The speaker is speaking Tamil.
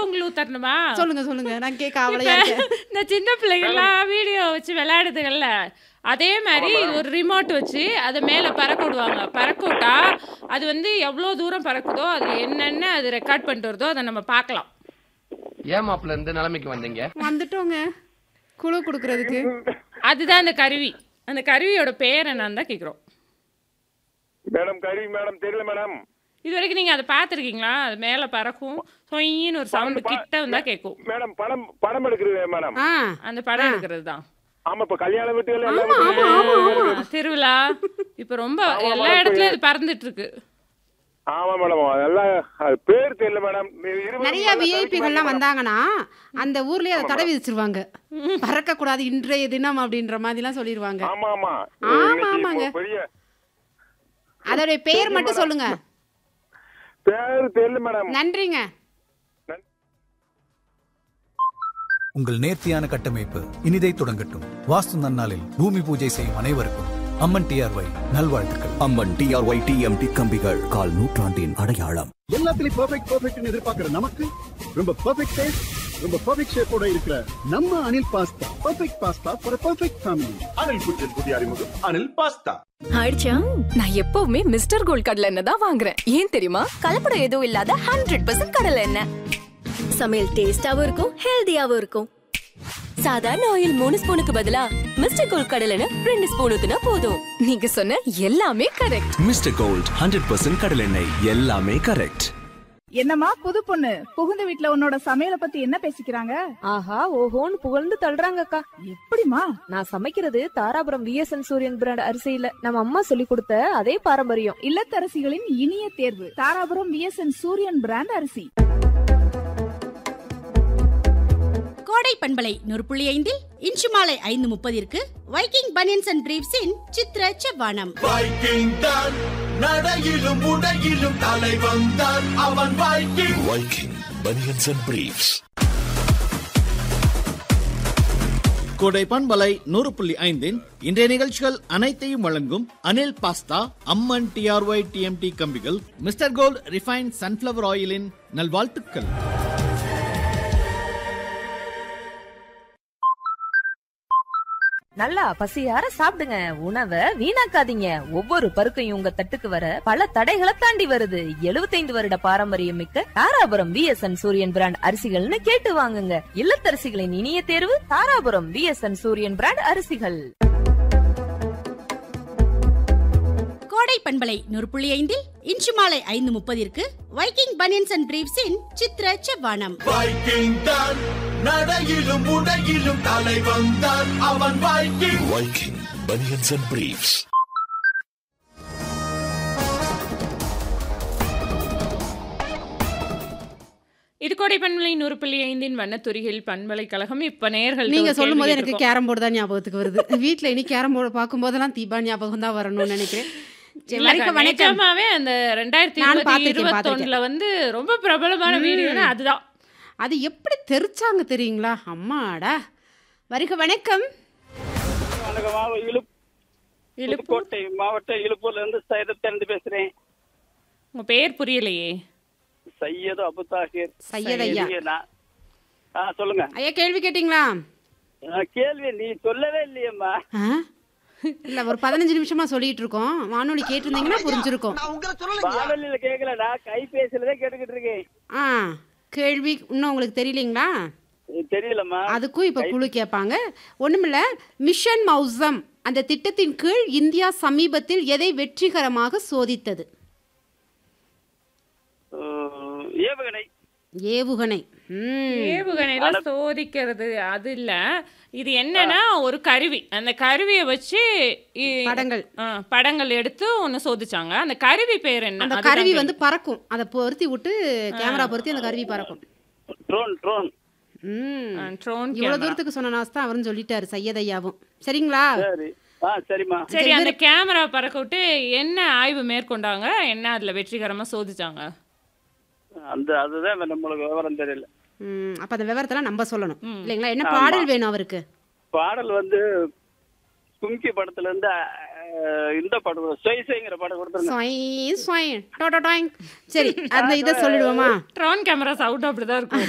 வெண்பொங்கல் ஊத்தரணுமா சொல்லுங்க சொல்லுங்க நான் கேட்க இப்ப அவளையா இருக்கேன் இந்த சின்ன பிள்ளைங்கள்லாம் வீடியோ வச்சு விளையாடுதுகள்ல அதே மாதிரி ஒரு ரிமோட் வச்சு அதை மேலே பறக்க விடுவாங்க பறக்க விட்டா அது வந்து எவ்வளோ தூரம் பறக்குதோ அதில் என்னென்ன அது ரெக்கார்ட் பண்ணிட்டு வருதோ அதை நம்ம பார்க்கலாம் ஏமாப்புல இருந்து நிலைமைக்கு வந்தீங்க வந்துட்டோங்க குழு கொடுக்கறதுக்கு அதுதான் அந்த கருவி அந்த கருவியோட பேர் என்னன்னு தான் கேட்குறோம் மேடம் கருவி மேடம் தெரியல மேடம் இது வரைக்கும் நீங்கள் அதை பார்த்துருக்கீங்களா அது மேலே பறக்கும் சொயின்னு ஒரு சவுண்டு கிட்ட வந்தால் கேட்கும் மேடம் படம் படம் எடுக்கிறது மேடம் ஆ அந்த படம் எடுக்கிறது தான் ஆமா இப்ப கல்யாண வீட்டுகள் எல்லாம் ஆ, திருவிழா இப்போ ரொம்ப எல்லா இடத்துலயும் இது பறந்துட்டு இருக்கு ஆமா மேடம் அதெல்லாம் அது பேர் தெரியல மேடம் இருபது நிறைய நாளா விஐபிகள்லாம் வந்தாங்கன்னா அந்த ஊர்லயே அதை தடை விதிச்சிருவாங்க பறக்க கூடாது இன்றைய தினம் அப்படின்ற மாதிரிலாம் சொல்லிடுவாங்க ஆமா ஆமா ஆமா, இன்னைக்கு ஆமாங்க. இப்போ பெரிய அதோடைய பெயர் மட்டும் சொல்லுங்க பேர் தெரியல மேடம் நன்றிங்க உங்கள் நேர்த்தியான கட்டமைப்பு இனிதை தொடங்கட்டும் வாஸ்து நன்னாளில் பூமி பூஜை செய்யும் அனைவருக்கும் அம்மன் டிஆர்ஒய் நல்வாழ்த்துக்கள் அம்மன் டிஆர்ஒய் டிஎம்டி கம்பிகள் கால் நூற்றாண்டின் அடையாளம் எல்லாத்துலயும் பெர்ஃபெக்ட் பெர்ஃபெக்ட்னு எதிர்பார்க்கிற நமக்கு ரொம்ப பெர்ஃபெக்ட் டேஸ்ட் ரொம்ப பெர்ஃபெக்ட் ஷேப்போட இருக்கிற நம்ம Anil pasta perfect pasta for perfect family Anil புத்தன் புதிய அறிமுகம் அனில் பாஸ்தா ஆயிடுச்சா நான் எப்பவுமே மிஸ்டர் கோல்ட் கடலை எண்ணெய் தான் வாங்குறேன் ஏன் தெரியுமா கலப்படம் எதுவும் இல்லாத ஹண்ட்ரட் பர்சன்ட் கடலை எண்ணெய் சமையல் டேஸ்டாவும் இருக்கும் ஹெல்தியாவும் இருக்கும் சாதாரண ஆயில் மூணு ஸ்பூனுக்கு பதிலா மிஸ்டர் கோல்ட் கடலை எண்ணெய் ரெண்டு ஸ்பூன் ஊத்துனா போதும் நீங்க சொன்ன எல்லாமே correct Mr gold hundred percent கடலெண்ணெய் எல்லாமே கரெக்ட் என்னம்மா புது பொண்ணு புகுந்த வீட்ல உன்னோட சமையல பத்தி என்ன பேசிக்கிறாங்க ஆஹா ஓஹோன்னு புகழ்ந்து தள்ளுறாங்கக்கா எப்படிமா நான் சமைக்கிறது தாராபுரம் விஎஸ்என் சூரியன் பிராண்ட் அரிசியில நம்ம அம்மா சொல்லி கொடுத்த அதே பாரம்பரியம் இல்லத்தரசிகளின் இனிய தேர்வு தாராபுரம் விஎஸ்என் சூரியன் பிராண்ட் அரிசி கோடை பண்பலை நூறு புள்ளி ஐந்தில் இன்று மாலை ஐந்து முப்பதிற்கு வைக்கிங் பனியன்ஸ் அண்ட் பிரீவ்ஸின் சித்ர செவ்வானம் வைக்கிங் தான் நடையிலும் உடையிலும் தலை வந்தான் அவன் Viking Viking banians and briefs கோடை பண்பலை நூறு புள்ளி ஐந்தின் இன்றைய நிகழ்ச்சிகள் அனைத்தையும் வழங்கும் Anil pasta Amman T R Y TMT கம்பிகள் மிஸ்டர் கோல்ட் ரிஃபைன் சன்ஃபிளவர் ஆயிலின் நல்வாழ்த்துக்கள் நல்லா பசியார சாப்பிடுங்க உணவை வீணாக்காதீங்க ஒவ்வொரு பருக்கையும் உங்க தட்டுக்கு வர பல தடைகளை தாண்டி வருது 75 வருட பாரம்பரியம் மிக்க தாராபுரம் விஎஸ்என் சூரியன் பிராண்ட் அரிசிகள்னு கேட்டு வாங்குங்க இல்லத்தரசிகளின் இனிய தேர்வு தாராபுரம் விஎஸ்என் சூரியன் பிராண்ட் அரிசிகள் கோடை பண்பலை நூறு புள்ளி ஐந்தில் இன்று மாலை ஐந்து முப்பதிற்கு வைக்கிங் பனியன்ஸ் அண்ட் பிரீவ்ஸின் சித்ர செவ்வானம் வைக்கிங் தான் நடையிலும் உடையிலும் தலை வந்தான் அவன் Viking Viking banians and briefs இது கோடை பண்பலை நூறு புள்ளி ஐந்தின் வண்ணத்துறைகள் பண்பலைக்கழகம் இப்ப நேர்கள் நீங்க சொல்லும் போது எனக்கு கேரம் போர்டு தான் ஞாபகத்துக்கு வருது வீட்ல இனி கேரம் போர்டு பார்க்கும்போதெல்லாம் தீபா ஞாபகம் தான் வரணும்னு நினைக்கிறேன் சரி, வணக்கம், வணக்கம் நிஜமாவே அந்த ரெண்டாயிரத்தி நானும் இருபத்தி பார்த்திருக்கேன், இருபத்தொன்னுல வந்து ரொம்ப பிரபலமான வீடியோனா அதுதான் அது எப்படி தெரிச்சாங்க தெரியுங்களா அம்மாடா வருக வணக்கம் வணக்கம் இழுப்பு புதுக்கோட்டை மாவட்டம் இழுப்பூர்ல இருந்து சையதத்திலிருந்து பேசுறேன் உங்க பேர் புரியலையே சையது அபு தாகிர் சையத் ஐயா. நான்- ஆ சொல்லுங்க ஐயா கேள்வி கேட்டிங்களா ஆ, கேள்வி நீ சொல்லவே இல்லையம்மா ஆ? இல்ல ஒரு பதினஞ்சு நிமிஷமா சொல்லிட்டு இருக்கோம் வானொலி கேட்டிருந்தீங்கன்னா புரிஞ்சிருக்கும் வானொலியில கேட்கல நான் கைபேசியில கேட்டுக்கிட்டு இருக்கேன் ஆ கேள்வி இன்னும் உங்களுக்கு தெரியலீங்களா இது தெரியலம்மா அதுக்கும் இப்ப குழு கேட்பாங்க ஒண்ணுமில்ல மிஷன் மௌசம் அந்த திட்டத்தின் கீழ் இந்தியா சமீபத்தில் எதை வெற்றிகரமாக சோதித்தது உம், ஏவுகணை ஏவுகணை ம். ஏவுகணையில சோதிக்கிறது அது இல்ல இது என்னன்னா ஒரு கருவி அந்த கருவியை வச்சு இ- படங்கள். ஆ, படங்கள் எடுத்து ஒன்னு சோதிச்சாங்க அந்த கருவி பேர் என்ன அந்த அதுதான் கருவி கேள்வி. வந்து பறக்கும் அதை பொருத்தி விட்டு கேமரா பொருத்தி அந்த கருவி பறக்கும் ட்ரோன் ட்ரோன் ம் ட்ரோன் இவ்வளவு தூரத்துக்கு சொன்ன நாஸ் தான் அவரும் சொல்லிட்டாரு சையதையாவும் சரிங்களா சரி ஆ சரிம்மா சரி அந்த கேமரா பறக்க விட்டு என்ன ஆய்வு மேற்கொண்டாங்க என்ன அதுல வெற்றிகரமா சோதிச்சாங்க அந்த அதுதான் நம்மளுக்கு விவரம் தெரியல ம் அப்ப அந்த விவரத்தெல்லாம் நம்ம சொல்லணும் இல்லைங்களா என்ன பாடல் வேணும் அவருக்கு பாடல் வந்து கும்கி படத்துல இருந்து அஹ், இந்த படம் சொய்சைங்கிற படம் கொடுத்துருங்க சொய், சொய், டொ, டொ, டொய்ங். சரி அந்த இதை சொல்லிடுவோமா ட்ரோன் கேமரா சவுண்ட் அப்படிதான் இருக்கும்